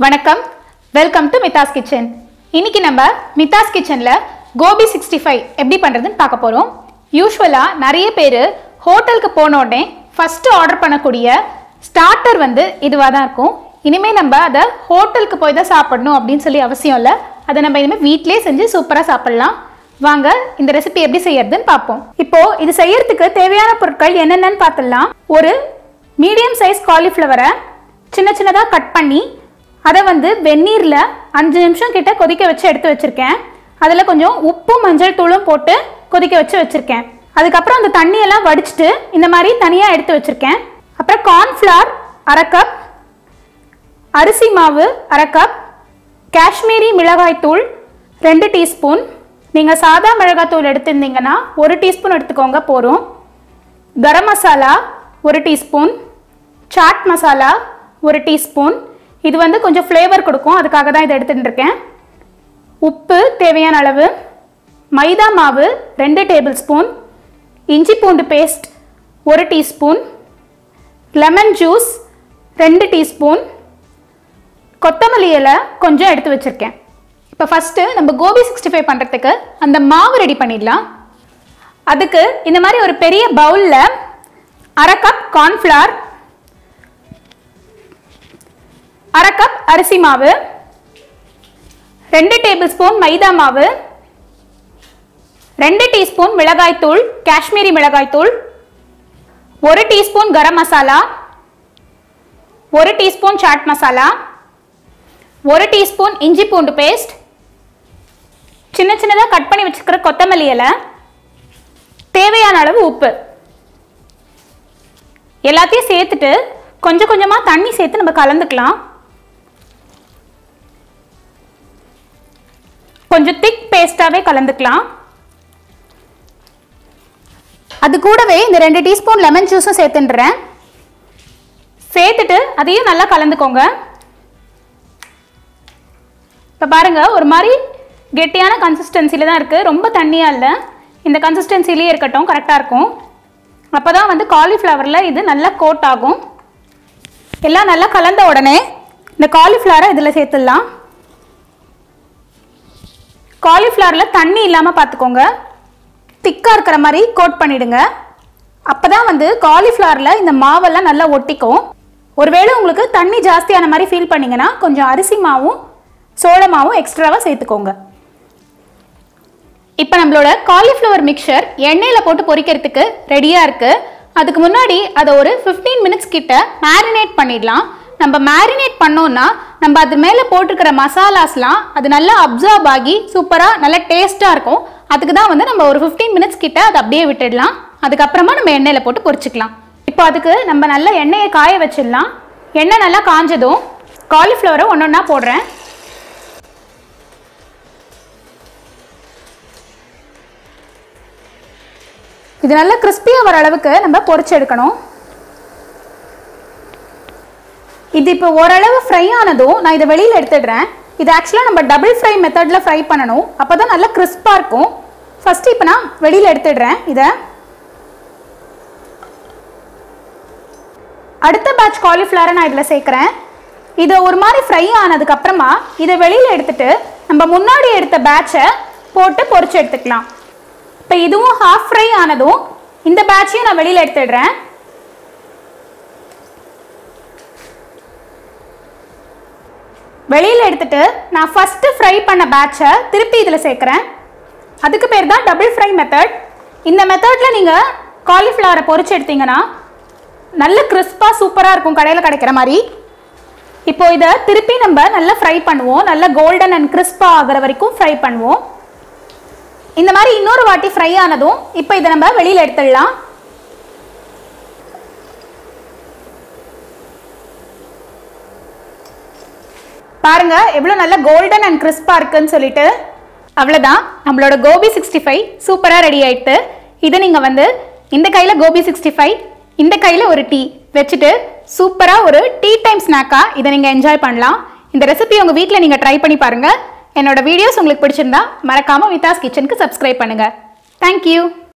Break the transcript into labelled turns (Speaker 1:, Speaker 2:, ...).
Speaker 1: வணக்கம் welcome to மித்தாஸ் kitchen இன்னைக்கு நம்ம மித்தாஸ் கிச்சனில் கோபி சிக்ஸ்டி ஃபைவ் எப்படி பண்ணுறதுன்னு பார்க்க போகிறோம் யூஸ்வலாக நிறைய பேர் ஹோட்டலுக்கு போன உடனே ஃபஸ்ட்டு ஆர்டர் பண்ணக்கூடிய ஸ்டார்டர் வந்து இதுவாக தான் இருக்கும் இனிமேல் நம்ம அதை ஹோட்டலுக்கு போய் தான் சாப்பிடணும் அப்படின்னு சொல்லி அவசியம் இல்லை அதை நம்ம இனிமேல் வீட்டிலே செஞ்சு சூப்பராக சாப்பிடலாம் வாங்க இந்த ரெசிபி எப்படி செய்யறதுன்னு பார்ப்போம் இப்போ இது செய்யறதுக்கு தேவையான பொருட்கள் என்னென்னன்னு பார்த்துடலாம் ஒரு மீடியம் சைஸ் காலிஃப்ளவரை சின்ன சின்னதாக கட் பண்ணி அதை வந்து வெந்நீரில் அஞ்சு நிமிஷம் கிட்ட கொதிக்க வச்சு எடுத்து வச்சிருக்கேன் அதில் கொஞ்சம் உப்பும் மஞ்சள் தூளும் போட்டு கொதிக்க வச்சு வச்சிருக்கேன் அதுக்கப்புறம் அந்த தண்ணியெல்லாம் வடிச்சிட்டு இந்த மாதிரி தனியாக எடுத்து வச்சிருக்கேன் அப்புறம் கார்ன்ஃப்ளவர் அரை கப் அரிசி மாவு அரை கப் காஷ்மீரி மிளகாய் தூள் ரெண்டு டீஸ்பூன் நீங்கள் சாதா மிளகாய் தூள் எடுத்திருந்தீங்கன்னா ஒரு டீஸ்பூன் எடுத்துக்கோங்க போதும் கரம் மசாலா ஒரு டீஸ்பூன் சாட் மசாலா ஒரு டீஸ்பூன் இது வந்து கொஞ்சம் ஃப்ளேவர் கொடுக்கும் அதுக்காக தான் இதை எடுத்துட்டு இருக்கேன் உப்பு தேவையான அளவு மைதா மாவு ரெண்டு டேபிள் ஸ்பூன் இஞ்சி பூண்டு பேஸ்ட் ஒரு டீஸ்பூன் லெமன் ஜூஸ் ரெண்டு டீஸ்பூன் கொத்தமல்லி இலை கொஞ்சம் எடுத்து வச்சுருக்கேன் இப்போ ஃபஸ்ட்டு நம்ம கோபி சிக்ஸ்டி ஃபைவ் பண்ணுறதுக்கு அந்த மாவு ரெடி பண்ணிடலாம் அதுக்கு இந்த மாதிரி ஒரு பெரிய பவுலில் அரை கப் கார்ன்ஃப்ளவர் அரை கப் அரிசி மாவு ரெண்டு டேபிள் ஸ்பூன் மைதா மாவு ரெண்டு டீஸ்பூன் மிளகாய்த்தூள் காஷ்மீரி மிளகாய்த்தூள் ஒரு டீஸ்பூன் கரம் மசாலா ஒரு டீஸ்பூன் சாட் மசாலா ஒரு டீஸ்பூன் இஞ்சி பூண்டு பேஸ்ட் சின்ன சின்னதாக கட் பண்ணி வச்சுக்கிற கொத்தமல்லி இலை தேவையான அளவு உப்பு எல்லாத்தையும் சேர்த்துட்டு கொஞ்சம் கொஞ்சமாக தண்ணி சேர்த்து நம்ம கலந்துக்கலாம் கொஞ்சம் திக் பேஸ்டாகவே கலந்துக்கலாம் அது கூடவே இந்த ரெண்டு டீஸ்பூன் லெமன் ஜூஸும் சேர்த்துன்றேன் சேர்த்துட்டு அதையும் நல்லா கலந்துக்கோங்க இப்போ பாருங்க ஒரு மாதிரி கெட்டியான கன்சிஸ்டன்சியில் தான் இருக்குது ரொம்ப தண்ணியாக இல்லை இந்த கன்சிஸ்டன்சிலேயே இருக்கட்டும் கரெக்டாக இருக்கும் அப்போ தான் வந்து காலிஃப்ளவரில் இது நல்லா கோட் ஆகும் எல்லாம் நல்லா கலந்த உடனே இந்த காலிஃப்ளவரை இதில் சேர்த்துடலாம் காலிஃப்ளவரில் தண்ணி இல்லாமல் பார்த்துக்கோங்க திக்காக இருக்கிற மாதிரி கோட் பண்ணிடுங்க அப்போ தான் வந்து காலிஃப்ளவரில் இந்த மாவெல்லாம் நல்லா ஒட்டிக்கும் ஒருவேளை உங்களுக்கு தண்ணி ஜாஸ்தியான மாதிரி ஃபீல் பண்ணீங்கன்னா கொஞ்சம் அரிசி மாவும் சோள மாவும் எக்ஸ்ட்ராவாக சேர்த்துக்கோங்க இப்போ நம்மளோட காலிஃப்ளவர் மிக்சர் எண்ணெயில் போட்டு பொரிக்கிறதுக்கு ரெடியாக இருக்குது அதுக்கு முன்னாடி அதை ஒரு ஃபிஃப்டீன் மினிட்ஸ் கிட்ட மேரினேட் பண்ணிடலாம் நம்ம மேரினேட் பண்ணோம்னா நம்ம அது மேலே போட்டிருக்கிற மசாலாஸ்லாம் அது நல்லா அப்சர்வ் ஆகி சூப்பராக நல்லா டேஸ்ட்டாக இருக்கும் அதுக்கு தான் வந்து நம்ம ஒரு ஃபிஃப்டீன் மினிட்ஸ் கிட்ட அதை அப்படியே விட்டுடலாம் அதுக்கப்புறமா நம்ம எண்ணெயில் போட்டு பொரிச்சுக்கலாம் இப்போ அதுக்கு நம்ம நல்லா எண்ணெயை காய வச்சிடலாம் எண்ணெய் நல்லா காஞ்சதும் காலிஃப்ளவரை ஒன்று ஒன்றா போடுறேன் இது நல்லா கிறிஸ்பியாக வர அளவுக்கு நம்ம பொரிச்சு எடுக்கணும் இது இப்போ ஓரளவு ஃப்ரை ஆனதும் நான் இதை வெளியில் எடுத்துடுறேன் இது ஆக்சுவலாக நம்ம டபுள் ஃப்ரை மெத்தடில் ஃப்ரை பண்ணணும் அப்போ தான் நல்லா கிறிஸ்பாக இருக்கும் ஃபஸ்ட்டு இப்போ நான் வெளியில் எடுத்துடுறேன் இதை அடுத்த பேட்ச் காலிஃப்ளவரை நான் இதில் சேர்க்குறேன் இதை ஒரு மாதிரி ஃப்ரை ஆனதுக்கப்புறமா இதை வெளியில் எடுத்துட்டு நம்ம முன்னாடி எடுத்த பேட்சை போட்டு பொரிச்சு எடுத்துக்கலாம் இப்போ இதுவும் ஹாஃப் ஃப்ரை ஆனதும் இந்த பேட்சையும் நான் வெளியில் எடுத்துடுறேன் வெளியில் எடுத்துட்டு நான் ஃபஸ்ட்டு ஃப்ரை பண்ண பேட்சை திருப்பி இதில் சேர்க்குறேன் அதுக்கு பேர் தான் டபுள் ஃப்ரை மெத்தட் இந்த மெத்தடில் நீங்கள் காலிஃப்ளவரை பொரிச்சு எடுத்தீங்கன்னா நல்ல கிறிஸ்பாக சூப்பராக இருக்கும் கடையில் கிடைக்கிற மாதிரி இப்போ இதை திருப்பி நம்ம நல்லா ஃப்ரை பண்ணுவோம் நல்லா கோல்டன் அண்ட் கிறிஸ்பாக ஆகிற வரைக்கும் ஃப்ரை பண்ணுவோம் இந்த மாதிரி இன்னொரு வாட்டி ஃப்ரை ஆனதும் இப்போ இதை நம்ம வெளியில் எடுத்துடலாம் பாருங்க எவ்வளோ நல்ல கோல்டன் அண்ட் கிறிஸ்பாக இருக்குன்னு சொல்லிட்டு அவ்வளோதான் நம்மளோட கோபி சிக்ஸ்டி ஃபைவ் சூப்பராக ரெடி ஆயிட்டு இதை நீங்கள் வந்து இந்த கையில் கோபி சிக்ஸ்டி ஃபைவ் இந்த கையில் ஒரு டீ வச்சுட்டு சூப்பராக ஒரு டீ டைம் ஸ்நாக்காக இதை நீங்கள் என்ஜாய் பண்ணலாம் இந்த ரெசிபி உங்கள் வீட்டில் நீங்கள் ட்ரை பண்ணி பாருங்கள் என்னோட வீடியோஸ் உங்களுக்கு பிடிச்சிருந்தா மறக்காமல் வித்தாஸ் கிச்சனுக்கு சப்ஸ்கிரைப் பண்ணுங்கள் தேங்க்யூ